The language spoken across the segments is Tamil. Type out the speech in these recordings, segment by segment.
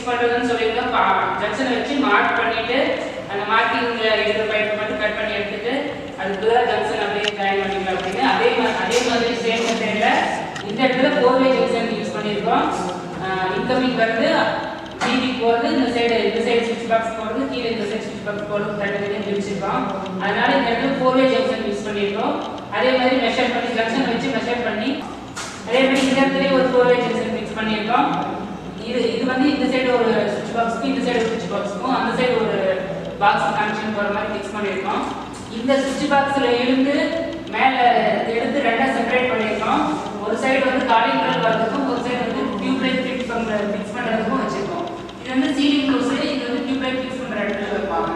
ஃபிக்ஸ் பண்றதுன்னு சொல்லியிருந்தோம் ஜங்ஷனை வச்சு மார்க் பண்ணிட்டு அந்த மார்க்கிங்ல இருக்கிற பைப் மட்டும் கட் பண்ணி எடுத்துட்டு அதுக்கு தான் ஜங்ஷன் அப்படியே ஜாயின் பண்ணிக்கலாம் அப்படின்னு அதே மாதிரி அதே மாதிரி சேம் மெத்தட்ல இந்த இடத்துல ஃபோர் வே ஜங்ஷன் யூஸ் பண்ணியிருக்கோம் இன்கமிங் வந்து டிவி போகிறது இந்த சைடு இந்த சைடு சுவிட்ச் பாக்ஸ் போகிறது கீழே இந்த சைடு சுவிட்ச் பாக்ஸ் போகிறது தனித்தனியாக பிரிச்சிருக்கோம் அதனால இந்த இடத்துல ஃபோர் வே ஜங்ஷன் யூஸ் பண்ணியிருக்கோம் அதே மாதிரி மெஷர் பண்ணி ஜங்ஷன் வச்சு மெஷர் பண்ணி அதே மாதிரி இந்த இடத்துல ஒரு ஃபோர் வே ஜங்ஷன் ஃபிக்ஸ் பண்ணியிருக்கோம் இது இது வந்து இந்த சைடு ஒரு சுவிட்ச் பாக்ஸ்க்கும் இந்த சைடு சுவிட்ச் பாக்ஸ்க்கும் அந்த சைடு ஒரு பாக்ஸ் கனெக்ஷன் போகிற மாதிரி ஃபிக்ஸ் பண்ணியிருக்கோம் இந்த சுவிட்ச் பாக்ஸில் இருந்து மேலே எடுத்து ரெண்டாக செப்பரேட் பண்ணியிருக்கோம் ஒரு சைடு வந்து காலிங் கலர் வரதுக்கும் ஒரு சைடு வந்து டியூப் லைட் ஃபிக்ஸ் பண்ணுற ஃபிக்ஸ் பண்ணுறதுக்கும் வச்சுருக்கோம் இது வந்து சீலிங் க்ளோஸ் இது வந்து டியூப் லைட் ஃபிக்ஸ் பண்ணுற இடத்துல வைப்பாங்க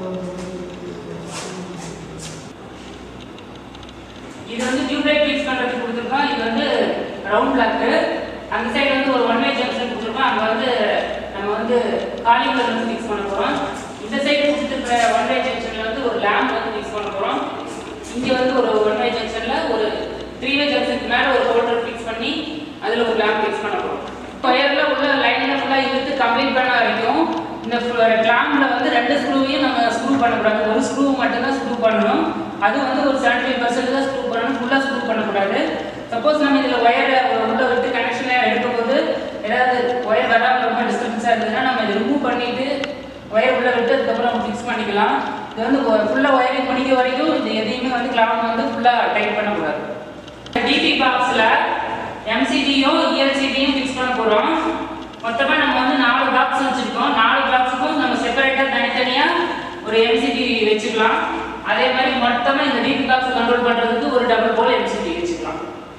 இது வந்து டியூப் லைட் ஃபிக்ஸ் பண்ணுறதுக்கு கொடுத்துருக்கோம் இது வந்து ரவுண்ட் பிளாக்கு அந்த சைடு வந்து ஒரு ஒன் வே ஜங்ஷன் கொடுத்துருக்கோம் அங்கே வந்து நம்ம வந்து காலிங் கலர் வந்து ஃபிக்ஸ் பண்ண போகிறோம் இந்த சைடு கொடுத்துருக்கிற ஒன் வே ஜங்ஷனில் வந்து ஒரு லேம்ப் வந்து ஃபிக்ஸ் பண்ண போகிறோம் இங்கே வந்து ஒரு ஒன் வே ஜங்ஷனில் ஒரு த்ரீ வே ஜங்ஷனுக்கு மேலே ஒரு ஹோல்டர் ஃபிக்ஸ் பண்ணி அதில் ஒரு லேம்ப் ஃபிக்ஸ் பண்ண போகிறோம் ஒயரில் உள்ள லைனில் ஃபுல்லாக இழுத்து கம்ப்ளீட் பண்ண வரைக்கும் இந்த கிளாம்ல வந்து ரெண்டு ஸ்க்ரூவையும் நம்ம ஸ்க்ரூ பண்ணக்கூடாது ஒரு ஸ்க்ரூ மட்டும்தான் ஸ்க்ரூ பண்ணணும் அது வந்து ஒரு செவன்டி ஃபைவ் பர்சன்ட் தான் ஸ்க்ரூ பண்ணணும் ஃபுல்லாக ஸ்க்ரூ பண்ணக்கூடாது சப்போஸ் நம்ம இதில் ஒயரை உள்ள விட்டு கனெக்ஷனை எடுக்கும்போது ஏதாவது ஒயர் வராமல் ரொம்ப டிஸ்டர்பன்ஸாக இருந்ததுன்னா நம்ம இதை ரிமூவ் பண்ணிட்டு ஒயர் உள்ள விட்டு அதுக்கப்புறம் நம்ம ஃபிக்ஸ் பண்ணிக்கலாம் இது வந்து ஃபுல்லாக ஒயரிங் முடிக்க வரைக்கும் இது எதையுமே வந்து கிளாம் வந்து ஃபுல்லாக டைட் பண்ணக்கூடாது டிபி பாக்ஸில் எம்சிடியும் இஎல்சிடியும் ஃபிக்ஸ் பண்ண போகிறோம் மொத்தமாக நம்ம வந்து நாலு பாக்ஸ் வச்சுருக்கோம் நாலு பாக்ஸுக்கும் நம்ம செப்பரேட்டாக தனித்தனியாக ஒரு எம்சிடி வச்சுக்கலாம் அதே மாதிரி மொத்தமாக இந்த டிபி பாக்ஸ் கண்ட்ரோல் பண்ணுறதுக்கு ஒரு டபுள் போல் எம்சிடி வச்சுக்கலாம்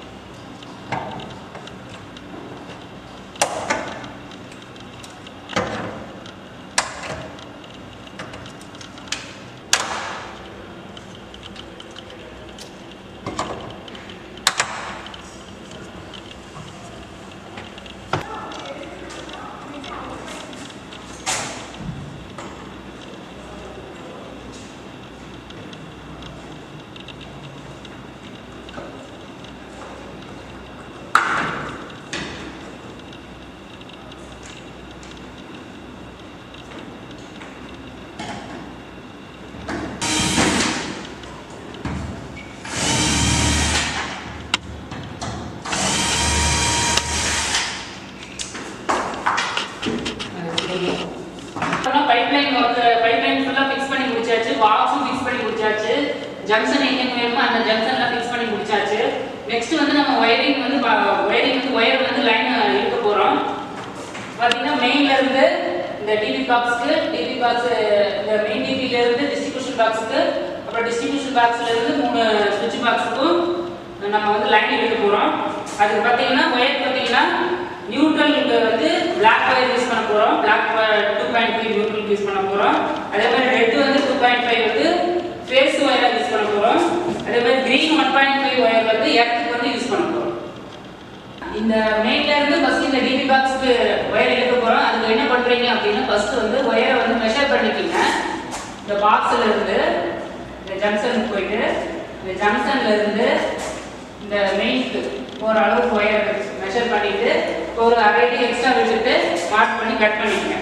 பைப்லைன் ஒர்க் பைப்லைன் ஃபுல்லாக ஃபிக்ஸ் பண்ணி முடிச்சாச்சு பாக்ஸும் ஃபிக்ஸ் பண்ணி முடிச்சாச்சு ஜங்ஷன் எங்கெங்க வேணுமோ அந்த ஜங்ஷன்ல ஃபிக்ஸ் பண்ணி முடிச்சாச்சு நெக்ஸ்ட் வந்து நம்ம ஒயரிங் வந்து ஒயரிங் வந்து ஒயர் வந்து லைன் இழுக்க போகிறோம் பார்த்தீங்கன்னா மெயின்ல இருந்து இந்த டிவி பாக்ஸ்க்கு டிவி பாக்ஸ் இந்த மெயின் டிவில இருந்து டிஸ்ட்ரிபியூஷன் பாக்ஸுக்கு அப்புறம் டிஸ்ட்ரிபியூஷன் பாக்ஸ்ல இருந்து மூணு சுவிட்ச் பாக்ஸுக்கும் நம்ம வந்து லைன் இழுக்க போகிறோம் அதுக்கு பார்த்தீங்கன்னா ஒயர் பார்த்தீங்கன்னா நியூட்ரல் வந்து பிளாக் ஒயர் யூஸ் பண்ண போகிறோம் black two point five neutral use பண்ண போகிறோம் அதே மாதிரி ரெட் வந்து டூ பாயிண்ட் ஃபைவ் வந்து ஃபேஸ் ஒயராக யூஸ் பண்ண போகிறோம் அதே மாதிரி green one point five wire வந்து எர்த்துக்கு வந்து யூஸ் பண்ண போகிறோம் இந்த மெயின்ல இருந்து ஃபர்ஸ்ட் இந்த டிபி பாக்ஸ்க்கு ஒயர் எடுக்க போறோம் அதுக்கு என்ன பண்றீங்க அப்படின்னா ஃபர்ஸ்ட் வந்து ஒயரை வந்து மெஷர் பண்ணிக்கிங்க இந்த பாக்ஸ்ல இருந்து இந்த ஜங்ஷனுக்கு போயிட்டு இந்த ஜங்ஷன்ல இருந்து இந்த மெயினுக்கு போற அளவுக்கு ஒயர் மெஷர் பண்ணிட்டு ஒரு அரை அடி எக்ஸ்ட்ரா விட்டுட்டு மார்க் பண்ணி கட் பண்ணிக்கங்க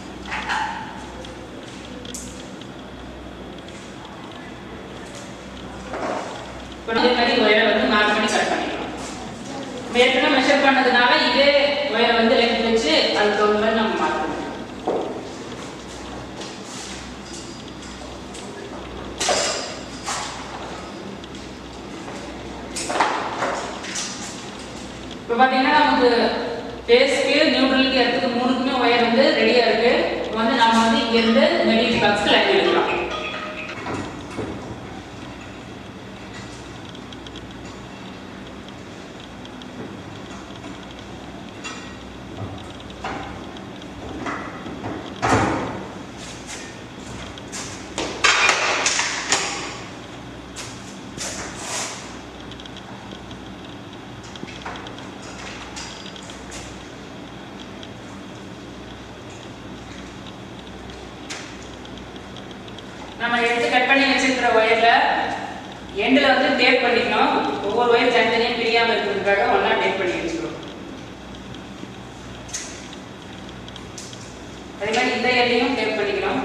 இப்போ இதே மாதிரி ஒயரை வந்து மார்க் பண்ணி கட் பண்ணிக்கலாம் நம்ம ஏற்கனவே மெஷர் பண்ணதுனால இதே ஒயரை வந்து லென்த் வச்சு அதுக்கு தகுந்த மாதிரி நம்ம மார்க் பண்ணிக்கலாம் இப்போ பார்த்தீங்கன்னா நமக்கு பேஸ்க்கு நியூட்ரலுக்கு இடத்துக்கு மூணுக்குமே ஒயர் வந்து ரெடியாக இருக்கு இப்போ வந்து நம்ம வந்து இங்கேருந்து மெடிக்கல் பாக்ஸ்க்கு லைன் எடுக்கலாம் நம்ம எடுத்து கட் பண்ணி வச்சிருக்கிற ஒயர்ல எண்டில் வந்து டேப் பண்ணிக்கணும் ஒவ்வொரு ஒயர் தனித்தனியாக பிரியாமல் இருக்கிறதுக்காக ஒன்றா டேப் பண்ணி வச்சுக்கிறோம் அதே மாதிரி இந்த எல்லையும் டேப் பண்ணிக்கலாம்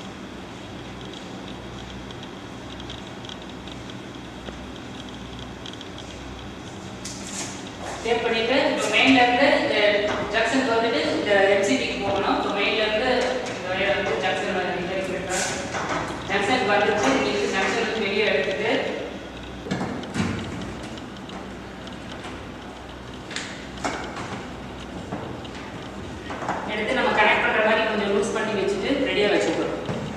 டேப் பண்ணிட்டு இப்போ மெயின்ல இருந்து இந்த ஜங்ஷனுக்கு வந்துட்டு இந்த எம்சிபிக்கு போகணும் இப்போ மெயின்ல இருந்து இந்த வழியா வந்து ஜங்ஷன் வந்து ஜங்ஷனுக்கு வந்துச்சு உங்களுக்கு ஜங்ஷன் வந்து வெளியே எடுத்துட்டு எடுத்து நம்ம கனெக்ட் பண்ற மாதிரி கொஞ்சம் லூஸ் பண்ணி வச்சுட்டு ரெடியா வச்சுக்கிறோம்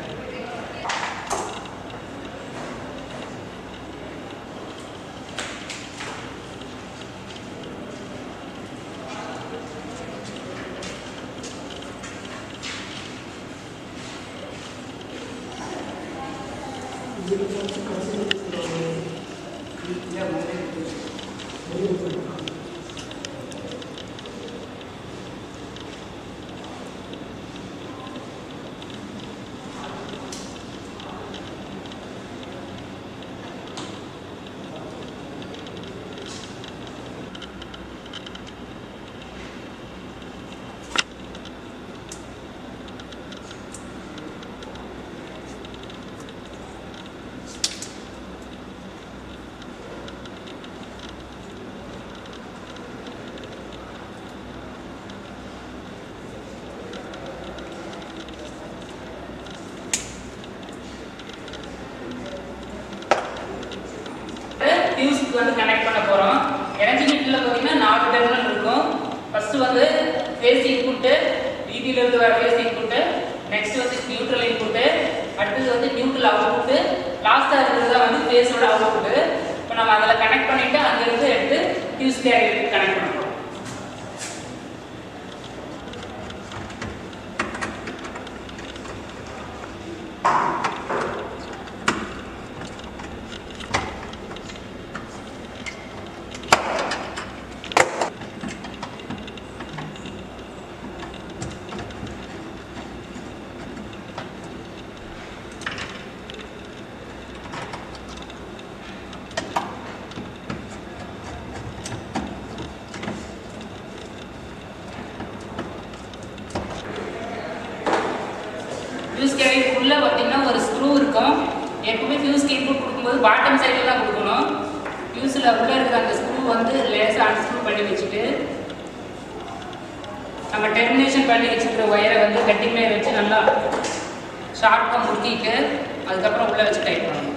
ஃபியூஸ்க்கு வந்து கனெக்ட் பண்ண போகிறோம் எனர்ஜி மீட்டரில் பார்த்தீங்கன்னா நாலு டெர்மினல் இருக்கும் ஃபர்ஸ்ட் வந்து ஃபேஸ் இன்புட்டு இருந்து வர ஃபேஸ் இன்புட்டு நெக்ஸ்ட் வந்து நியூட்ரல் இன்புட்டு அடுத்தது வந்து நியூட்ரல் அவுட்புட்டு லாஸ்ட்டாக இருக்கிறது தான் வந்து ஃபேஸோட அவுட்புட்டு இப்போ நம்ம அதில் கனெக்ட் பண்ணிட்டு அங்கேருந்து எடுத்து ஃபியூஸ் கேரியருக்கு கனெக்ட் பண்ணுறோம் ஃபியூஸ் கேரியர் உள்ள பார்த்தீங்கன்னா ஒரு ஸ்க்ரூ இருக்கும் எப்பவுமே ஃபியூஸ்க்கு இன்புட் கொடுக்கும்போது பாட்டம் சைடில் தான் கொடுக்கணும் ஃபியூஸில் உள்ள இருக்கிற அந்த ஸ்க்ரூ வந்து லேசாக அன்ஸ்க்ரூ பண்ணி வச்சுட்டு நம்ம டெர்மினேஷன் பண்ணி வச்சுருக்கிற ஒயரை வந்து கட்டிங் லேயர் வச்சு நல்லா ஷார்ப்பாக முறுக்கிட்டு அதுக்கப்புறம் உள்ளே வச்சு டைட் பண்ணணும்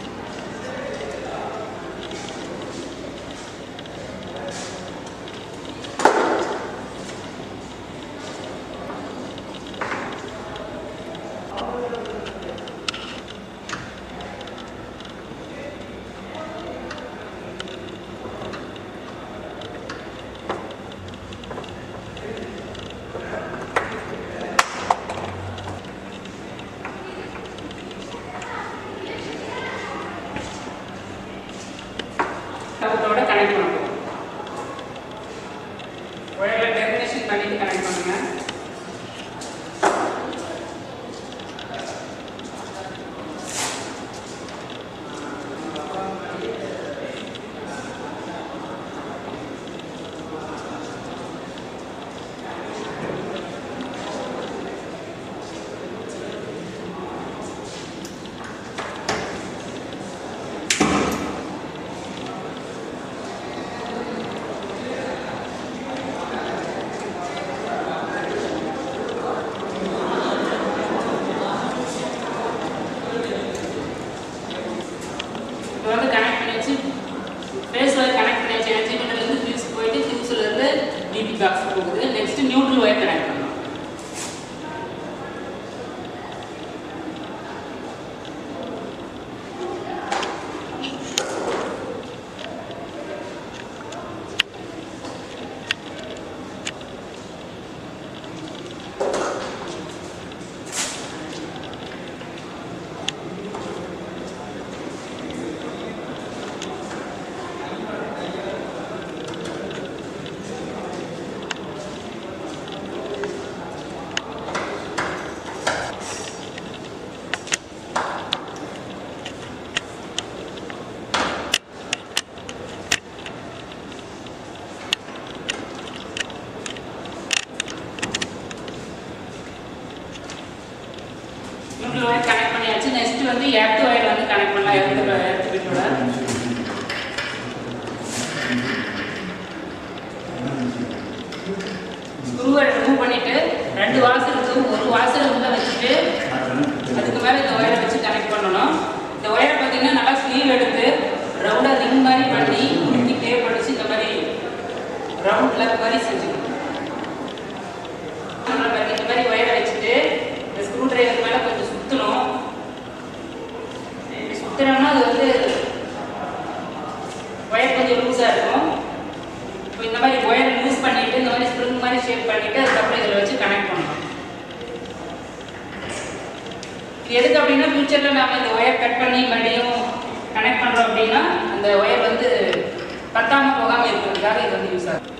அதோட கனெக்ட் பண்ணுவோம் ஒயரில் டெர்மினேஷன் பண்ணிட்டு கனெக்ட் பண்ணுங்க இப்போ வந்து கனெக்ட் பண்ணி வச்சு ஃபேஸ் ஒயர் கனெக்ட் பண்ணி வச்சு எனர்ஜி மீட்டர்லேருந்து ஃபியூஸ் போயிட்டு ஃபியூஸ்லேருந்து டிபி பாக்ஸ் போகுது நெக்ஸ்ட் நியூட்ரல் ஒயர் கனெக்ட் பண்ணணும் நியூட்ரல் ஒயர் கனெக்ட் பண்ணியாச்சு நெக்ஸ்ட் வந்து எர்த் ஒயர் வந்து கனெக்ட் பண்ணலாம் எர்த் எர்த் பிட்டோட ஸ்க்ரூவை ரிமூவ் பண்ணிட்டு ரெண்டு வாசல் இருக்கு ஒரு வாசல் உள்ள வச்சுட்டு அதுக்கு மேலே இந்த ஒயரை வச்சு கனெக்ட் பண்ணணும் இந்த ஒயரை பார்த்தீங்கன்னா நல்லா ஸ்லீவ் எடுத்து ரவுண்டாக ரிங் மாதிரி பண்ணி உருக்கி டேப் அடிச்சு இந்த மாதிரி ரவுண்ட் லக் மாதிரி செஞ்சுக்கணும் அப்புறம் பாருங்க, இந்த மாதிரி ஒயரை வச்சுட்டு இந்த ஸ்க்ரூ டிரைவர் மேலே கொஞ்சம் சுற்றணும் இப்படி சுற்றுனோம்னா அது வந்து ஒயர் கொஞ்சம் லூஸாக இருக்கும் இப்போ இந்த மாதிரி ஒயரை லூஸ் பண்ணிட்டு இந்த மாதிரி ஸ்ப்ரிங் மாதிரி ஷேப் பண்ணிட்டு அதுக்கப்புறம் இதில் வச்சு கனெக்ட் பண்ணணும் இது எதுக்கு அப்படின்னா ஃபியூச்சரில் நாம இந்த ஒயர் கட் பண்ணி மறுபடியும் கனெக்ட் பண்ணுறோம் அப்படின்னா அந்த ஒயர் வந்து பத்தாம போகாமல் இருக்கிறதுக்காக இது வந்து யூஸ் ஆகும்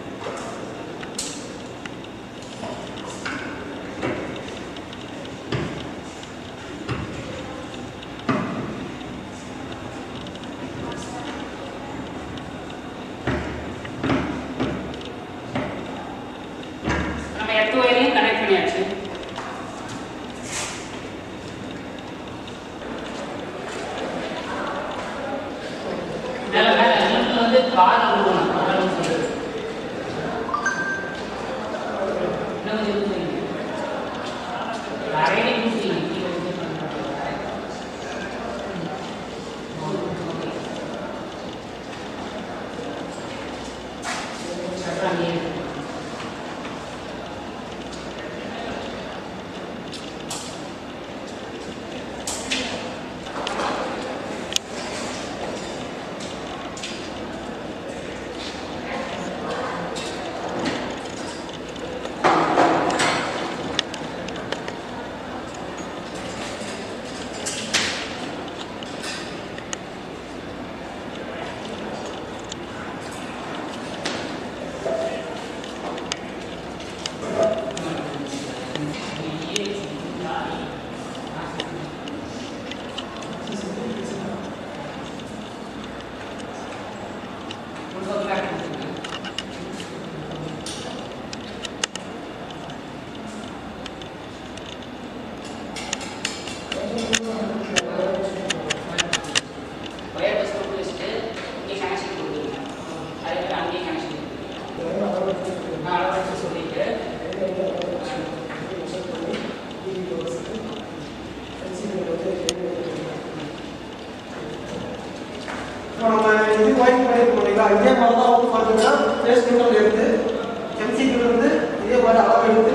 நம்ம எர்த் ஒயரையும் கனெக்ட் பண்ணியாச்சு மேல மேல இன்னும் வந்து கார் விடுவோம் காரணம் சொல்லுது இன்னும் கொஞ்சம் use செய்யுங்க. நிறைய use செய்யுங்க. கீழே use பண்ணுங்க. அப்புறம் அங்கேயே இருக்கு. ஒயர் பஸ் கொடுத்து வச்சுட்டு இங்கே கனெக்ஷன் கொடுத்துருங்க அதே மாதிரி அங்கேயும் கனெக்ஷன் கொடுத்துருங்க நான் அளவு வச்சு சொல்லிட்டு இப்போ நம்ம இது வாங்கி பண்ணியிருக்கோம் இல்லைங்களா இதே மாதிரி தான் வந்து பார்த்தீங்கன்னா ஃபேஸ் நியூட்ரல் எடுத்து எம்சிக்யூல இருந்து இதே மாதிரி அளவு எடுத்து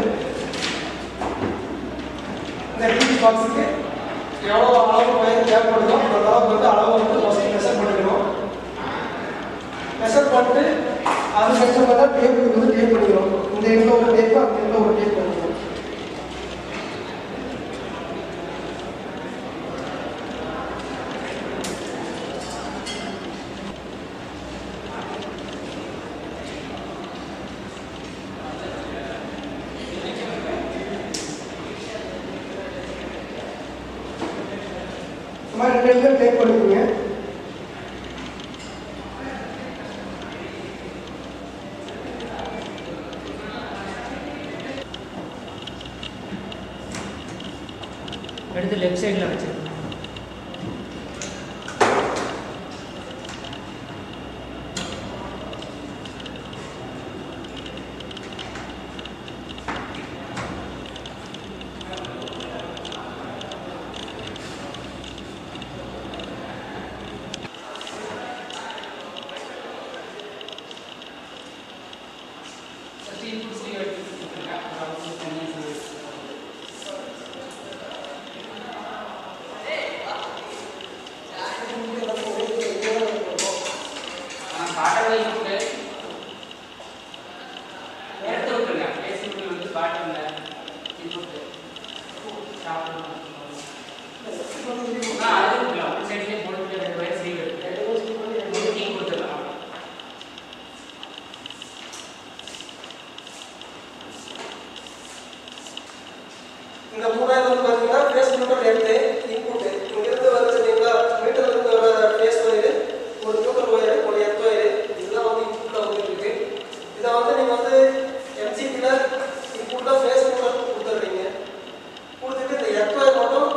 இந்த டிவி பாக்ஸுக்கு எவ்வளோ அளவு வயர் தேவைப்படுதோ அந்த அளவுக்கு வந்து அளவு வந்து ஃபஸ்ட்டு மெஷர் பண்ணிக்கணும் மெஷர் பண்ணிட்டு அது மெஷர் பண்ணால் டேப்புக்கு வந்து டேப் பண்ணிக்கிறோம் இந்த எண்ணில் ஒரு டேப்பு அந்த எண்ணில் ஒரு டேப் பண்ணிக்கிறோம் இந்த மாதிரி ரெண்டு இடத்துல டேப் பண்ணிக்கோங்க எடுத்து லெஃப்ட் சைடில் வச்சிருக்கேன் ஃபஸ்ட்டு இன்புட் ஸ்லீவ் எடுத்து கொடுத்துருக்கேன் அப்புறம் அவுட்புட் தனியாக sleeve எடுத்து. ஆ, பாட்டோட இன்புட்டு எடுத்து விட்டுருங்க பேசிட்டு வந்து பாட்டில் இன்புட்டு சாப்பிடணும் ஆ அது இருக்கலாம் ஒரு சைட்லேயே போட்டு ரெண்டு பேர் ஸ்லீவ் எடுத்து முறுக்கி கொடுத்துடலாம் இந்த மூணாயிரம் வந்து பார்த்தீங்கன்னா ஃபேஸ் நியூட்ரல் எடுத்து இன்புட் இங்கிருந்து வருது இல்லைங்களா மீட்டர்ல இருந்து வர ஃபேஸ் ஒயர் ஒரு நியூட்ரல் ஒயர் ஒரு எர்த் ஒயர் இதெல்லாம் வந்து இன்புட்ல வந்துட்டு இருக்கு இதை வந்து நீங்க வந்து எம்சிபியில் இன்புட்ல ஃபேஸ் நியூட்ரல் கொடுத்துட்றீங்க கொடுத்துட்டு இந்த எர்த் ஒயர் மட்டும்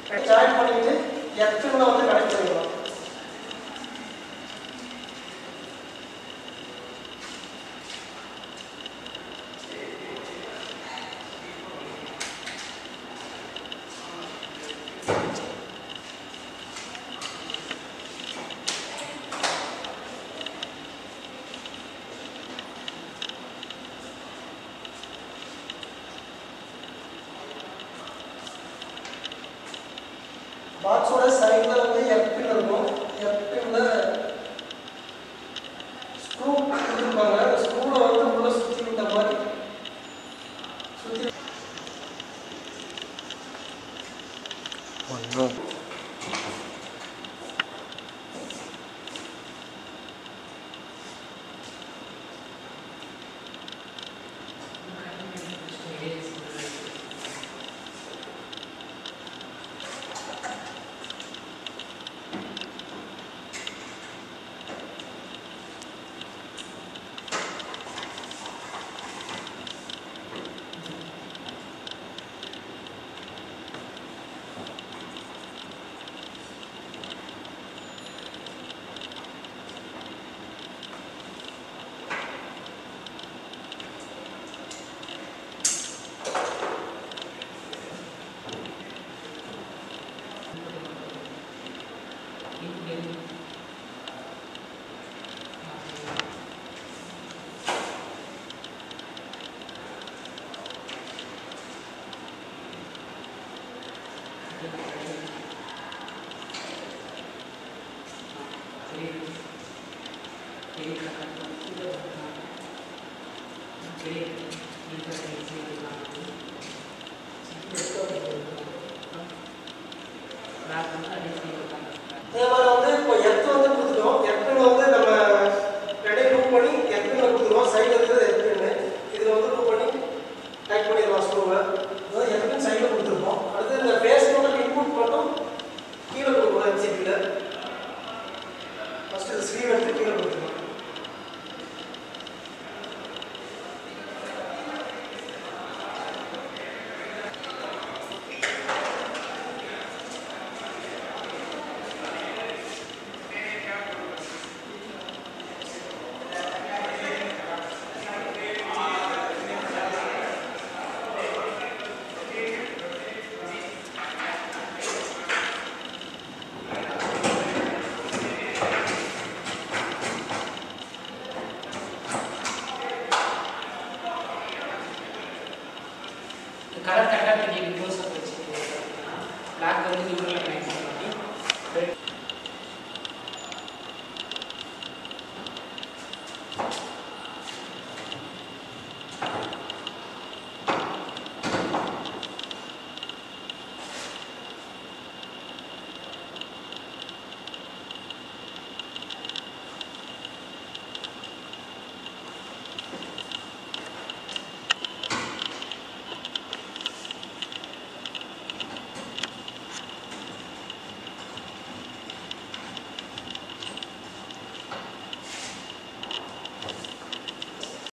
ஜாயின் பண்ணிட்டு எத்தனை வந்து கனெக்ட் பண்ணிடலாம் பாக்ஸோட சைடில் வந்து எப்பின் இருக்கும் எப்பின்ல ஸ்க்ரூ கொடுத்துருப்பாங்க அந்த ஸ்க்ரூவில் வந்து உள்ள சுற்றி விட்ட மாதிரி சுற்றி ஒன்றும் அதே மாதிரி வந்து இப்போ எர்த்து வந்து கொடுத்துட்டோம் எர்த்துன்னு வந்து நம்ம ரெண்டையும் லூப் பண்ணி எர்த்துன்னு கொடுத்துருவோம் சைடில் இருக்கிறது எர்த்துன்னு இதில் வந்து லூப் பண்ணி டைட் பண்ணிடலாம் ஸ்க்ரூவை அதாவது எர்த்துன்னு சைடில் கொடுத்துருப்போம் அடுத்து இந்த ஃபேஸ் மட்டும் இன்புட் மட்டும் கீழே கொடுக்கணும் எம்சிபியில் ஃபஸ்ட்டு இந்த ஸ்லீவ் எடுத்து கீழே கொடுத்துருவோம் கலர் கரெக்டாக தெரியும் க்ளோஸ் அப் வச்சு பிளாக் வந்து நியூட்ரலில் கனெக்ட் பண்ணி ஆ